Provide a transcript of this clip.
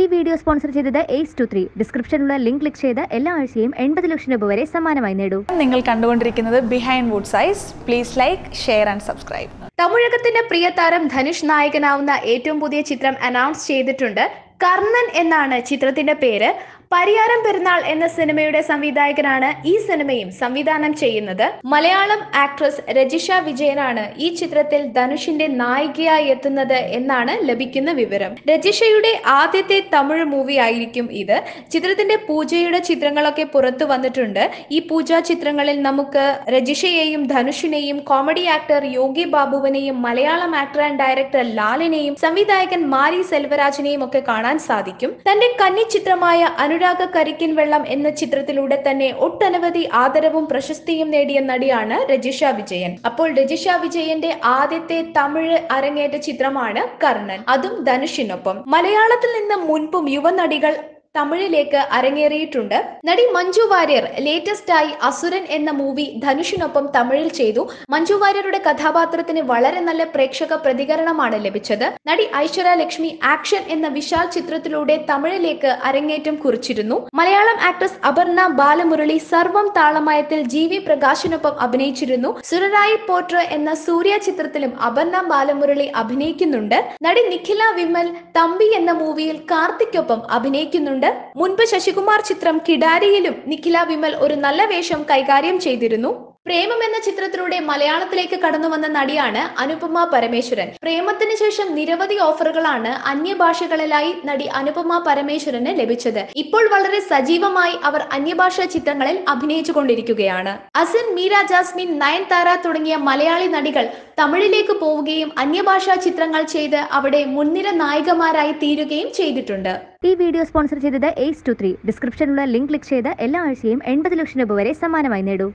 video sponsor ചെയ്തത് ace two three ഡിസ്ക്രിപ്ഷനിലുള്ള link click ചെയ്ത് എല്ലാ ആഴ്ചയും എൺപത് ലക്ഷം രൂപ വരെ സമ്മാനമായി നേടൂ നിങ്ങൾ കണ്ടുകൊണ്ടിരിക്കുന്നത് Behindwoods please like share and subscribe തമിഴകത്തിന്റെ പ്രിയ താരം ധനുഷ് നായകനാവുന്ന ഏറ്റവും പുതിയ ചിത്രം അനൗൺസ് ചെയ്തിട്ടുണ്ട് കർണൻ എന്നാണ് ചിത്രത്തിന്റെ പേര് പരിയാരം പെരുന്നാൾ എന്ന സിനിമയുടെ സംവിധായകനാണ് ഈ സിനിമയും സംവിധാനം ചെയ്യുന്നത് മലയാളം ആക്ട്രസ് രജിഷ വിജയനാണ് ഈ ചിത്രത്തിൽ ധനുഷിന്റെ നായികയായി എത്തുന്നത് എന്നാണ് ലഭിക്കുന്ന വിവരം രജിഷയുടെ ആദ്യത്തെ തമിഴ് മൂവി ആയിരിക്കും ഇത് ചിത്രത്തിന്റെ പൂജയുടെ ചിത്രങ്ങളൊക്കെ പുറത്തു വന്നിട്ടുണ്ട് ഈ പൂജാ ചിത്രങ്ങളിൽ നമുക്ക് രജിഷയെയും ധനുഷിനെയും കോമഡി ആക്ടർ യോഗി ബാബുവിനെയും മലയാളം ആക്ടർ ആൻഡ് ഡയറക്ടർ ലാലിനെയും സംവിധായകൻ മാരി സെൽവരാജിനെയും ഒക്കെ കാണാൻ സാധിക്കും തന്റെ കന്നി ചിത്രമായ അനുരാഗ കരിക്കിൻ വെള്ളം എന്ന ചിത്രത്തിലൂടെ തന്നെ ഒട്ടനവധി ആദരവും പ്രശസ്തിയും നേടിയ നടിയാണ് രജിഷ വിജയൻ അപ്പോൾ രജിഷ വിജയന്റെ ആദ്യത്തെ തമിഴ് അരങ്ങേറ്റ ചിത്രമാണ് കർണൻ അതും ധനുഷിനൊപ്പം മലയാളത്തിൽ നിന്ന് മുൻപും യുവനടികൾ തമിഴിലേക്ക് അരങ്ങേറിയിട്ടുണ്ട് നടി മഞ്ജു വാര്യർ ലേറ്റസ്റ്റ് ആയി അസുരൻ എന്ന മൂവി ധനുഷിനൊപ്പം തമിഴിൽ ചെയ്തു മഞ്ജു വാര്യരുടെ കഥാപാത്രത്തിന് വളരെ നല്ല പ്രേക്ഷക പ്രതികരണമാണ് ലഭിച്ചത് നടി ഐശ്വര്യ ലക്ഷ്മി ആക്ഷൻ എന്ന വിശാൽ ചിത്രത്തിലൂടെ തമിഴിലേക്ക് അരങ്ങേറ്റം കുറിച്ചിരുന്നു മലയാളം ആക്ട്രസ് അപർണ ബാലമുരളി സർവം താളമയത്തിൽ ജി വി പ്രകാശിനൊപ്പം അഭിനയിച്ചിരുന്നു സുരരായി പോട്ര എന്ന സൂര്യ ചിത്രത്തിലും അപർണ ബാലമുരളി അഭിനയിക്കുന്നുണ്ട് നടി നിഖില വിമൽ തമ്പി എന്ന മൂവിയിൽ കാർത്തിക്കൊപ്പം അഭിനയിക്കുന്നുണ്ട് മുൻപ് ശശികുമാർ ചിത്രം കിടാരിയിലും നിഖില വിമൽ ഒരു നല്ല വേഷം കൈകാര്യം ചെയ്തിരുന്നു പ്രേമം എന്ന ചിത്രത്തിലൂടെ മലയാളത്തിലേക്ക് കടന്നു വന്ന നടിയാണ് അനുപമ പരമേശ്വരൻ പ്രേമത്തിന് ശേഷം നിരവധി ഓഫറുകളാണ് അന്യഭാഷകളിലായി നടി അനുപമ പരമേശ്വരന് ലഭിച്ചത് ഇപ്പോൾ വളരെ സജീവമായി അവർ അന്യഭാഷാ ചിത്രങ്ങളിൽ അഭിനയിച്ചു കൊണ്ടിരിക്കുകയാണ് അസിൻ മീര ജാസ്മിൻ നയൻതാര തുടങ്ങിയ മലയാളി നടികൾ തമിഴിലേക്ക് പോവുകയും അന്യഭാഷാ ചിത്രങ്ങൾ ചെയ്ത് അവിടെ മുൻനിര നായികമാരായി തീരുകയും ചെയ്തിട്ടുണ്ട് ഈ വീഡിയോ സ്പോൺസർ ചെയ്തത് എയ്സ് ടു ത്രീ ഡിസ്ക്രിപ്ഷനിലുള്ള ലിങ്ക് ക്ലിക്ക് ചെയ്ത് എല്ലാ ആഴ്ചയും എൺപത് ലക്ഷം രൂപ വരെ സമ്മാനമായി നേടൂ